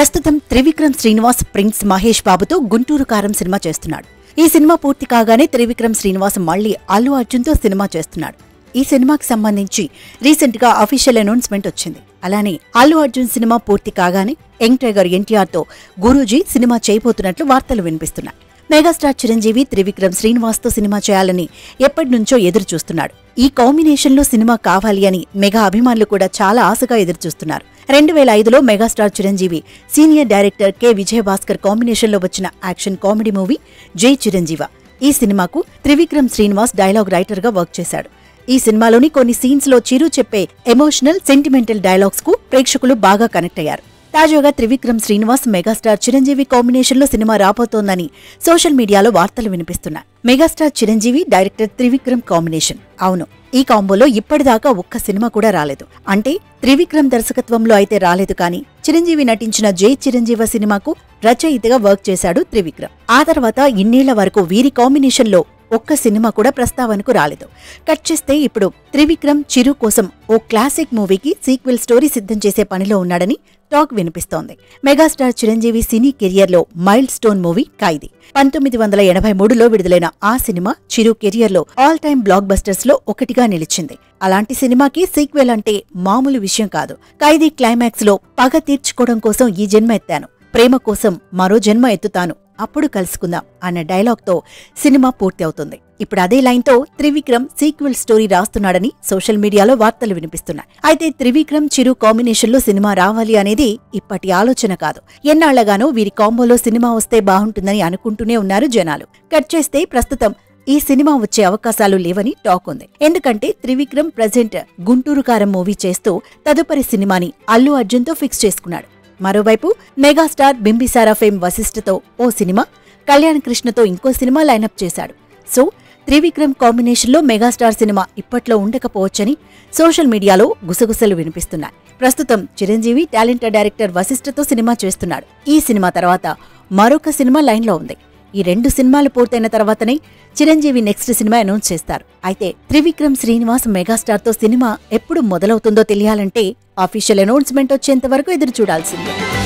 ప్రస్తుతం త్రివిక్రమ్ శ్రీనివాస్ ప్రిన్స్ మహేష్ బాబుతో గుంటూరు కారం సినిమా చేస్తున్నాడు ఈ సినిమా పూర్తి కాగానే త్రివిక్రమ్ శ్రీనివాస్ మళ్ళీ అల్లు అర్జున్తో సినిమా చేస్తున్నాడు ఈ సినిమాకి సంబంధించి రీసెంట్ గా అఫీషియల్ అనౌన్స్మెంట్ వచ్చింది అలానే అల్లు అర్జున్ సినిమా పూర్తి కాగానే యంగ్ టైగర్ ఎన్టీఆర్ తో గురూజీ సినిమా చేయబోతున్నట్లు వార్తలు వినిపిస్తున్నాయి మెగాస్టార్ చిరంజీవి త్రివిక్రమ్ శ్రీనివాస్ తో సినిమా చేయాలని ఎప్పటి నుంచో ఎదురు చూస్తున్నాడు ఈ కాంబినేషన్ లో సినిమా కావాలి అని మెగా అభిమానులు కూడా చాలా ఆశగా ఎదురు చూస్తున్నారు రెండు వేల ఐదులో megastar Chiranjeevi senior director K Vijayabhaskar combination లో వచ్చిన action comedy movie Jai Chiranjeeva ఈ సినిమాకు త్రివిక్రమ్ శ్రీనివాస్ డైలాగ్ రైటర్ గా వర్క్ చేశాడు ఈ సినిమాలోని కొన్ని సీన్స్ లో చిరు చెప్పే ఎమోషనల్ సెంటిమెంటల్ డైలాగ్స్ కు ప్రేక్షకులు బాగా కనెక్ట్ అయ్యారు తాజాగా త్రివిక్రమ్ శ్రీనివాస్ మెగాస్టార్ చిరంజీవి కాంబినేషన్ లో సినిమా రాబోతోందని సోషల్ మీడియాలో వార్తలు వినిపిస్తున్నాయి megastar Chiranjeevi director Trivikram combination అవును ఈ కాంబోలో ఇప్పటిదాకా ఒక్క సినిమా కూడా రాలేదు అంటే త్రివిక్రమ్ దర్శకత్వంలో అయితే రాలేదు కానీ చిరంజీవి నటించిన జై చిరంజీవ సినిమాకు రచయితగా వర్క్ చేశాడు త్రివిక్రమ్ ఆ తర్వాత ఇన్నేళ్ల వరకు వీరి కాంబినేషన్ లో ఒక్క సినిమా కూడా ప్రస్తావనకు రాలేదు కట్ చేస్తే ఇప్పుడు త్రివిక్రమ్ చిరు కోసం ఓ క్లాసిక్ మూవీకి సీక్వెల్ స్టోరీ సిద్ధం చేసే పనిలో ఉన్నాడని టాక్ వినిపిస్తోంది మెగాస్టార్ చిరంజీవి సినీ కెరియర్లో మైల్ స్టోన్ మూవీ ఖైదీ పంతొమ్మిది వందల ఎనభై మూడులో విడుదలైన ఆ సినిమా చిరు కెరియర్లో ఆల్ టైమ్ బ్లాక్ బస్టర్స్ లో ఒకటిగా నిలిచింది అలాంటి సినిమాకి సీక్వెల్ అంటే మామూలు విషయం కాదు ఖైదీ క్లైమాక్స్ లో పగ తీర్చుకోవడం కోసం ఈ జన్మ ఎత్తాను ప్రేమ కోసం మరో జన్మ ఎత్తుతాను అప్పుడు కలుసుకుందాం అన్న డైలాగ్తో సినిమా పూర్తి అవుతుంది ఇప్పుడు అదే లైన్తో త్రివిక్రమ్ సీక్వెల్ స్టోరీ రాస్తున్నాడని సోషల్ మీడియాలో వార్తలు వినిపిస్తున్నాయి అయితే త్రివిక్రమ్ చిరు కాంబినేషన్లో సినిమా రావాలి అనేది ఇప్పటి ఆలోచన కాదు ఎన్నాళ్లగానో వీరి కాంబోలో సినిమా వస్తే బాగుంటుందని అనుకుంటూనే ఉన్నారు జనాలు కట్ చేస్తే ప్రస్తుతం ఈ సినిమా వచ్చే అవకాశాలు లేవని టాక్ ఉంది ఎందుకంటే త్రివిక్రమ్ ప్రజెంట్ గుంటూరు కారం మూవీ చేస్తూ తదుపరి సినిమాని అల్లు అర్జున్తో ఫిక్స్ చేసుకున్నాడు మరోవైపు మెగాస్టార్ బింబిసారా ఫేమ్ వశిష్ఠతో ఓ సినిమా కళ్యాణ్ కృష్ణతో ఇంకో సినిమా లైనప్ చేశాడు సో త్రివిక్రమ్ కాంబినేషన్లో మెగాస్టార్ సినిమా ఇప్పట్లో ఉండకపోవచ్చని సోషల్ మీడియాలో గుసగుసలు వినిపిస్తున్నాయి ప్రస్తుతం చిరంజీవి టాలెంటెడ్ డైరెక్టర్ వశిష్ఠతో సినిమా చేస్తున్నాడు ఈ సినిమా తర్వాత మరొక సినిమా లైన్లో ఉంది ఈ రెండు సినిమాలు పూర్తయిన తర్వాతనే చిరంజీవి నెక్స్ట్ సినిమా అనౌన్స్ చేస్తారు అయితే త్రివిక్రమ్ శ్రీనివాస్ మెగాస్టార్తో సినిమా ఎప్పుడు మొదలవుతుందో తెలియాలంటే అఫీషియల్ అనౌన్స్మెంట్ వచ్చేంత వరకు ఎదురు చూడాల్సిందే